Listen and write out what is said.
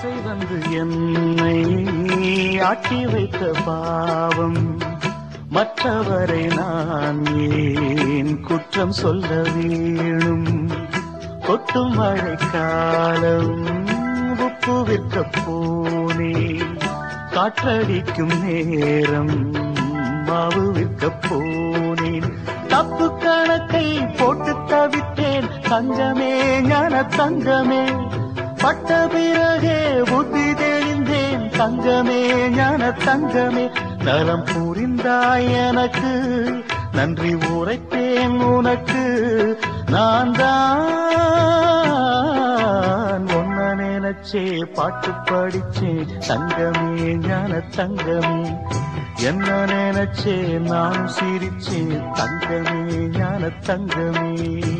ஆசை வந்து என்னை ஆட்டி வைத்த பாவம் மற்றவரை நான் ஏன் குற்றம் சொல்ல வேணும் கொட்டும் மழைக்காலம் உப்பு விற்க போனே காற்றடிக்கும் நேரம் மாவு விற்க போனேன் தப்பு கணக்கை போட்டு தவித்தேன் தங்கமே ஞான தங்கமே பட்ட பிறகே புத்தி தெளிந்தேன் தங்கமே ஞான தங்கமே நலம் புரிந்தாய் எனக்கு நன்றி உரைத்தேன் உனக்கு நான் தான் ஒன்ன நினைச்சே பாட்டு படிச்சேன் தங்கமே ஞான தங்கமே என்ன நினைச்சே நான் சிரிச்சேன் தங்கமே ஞான தங்கமே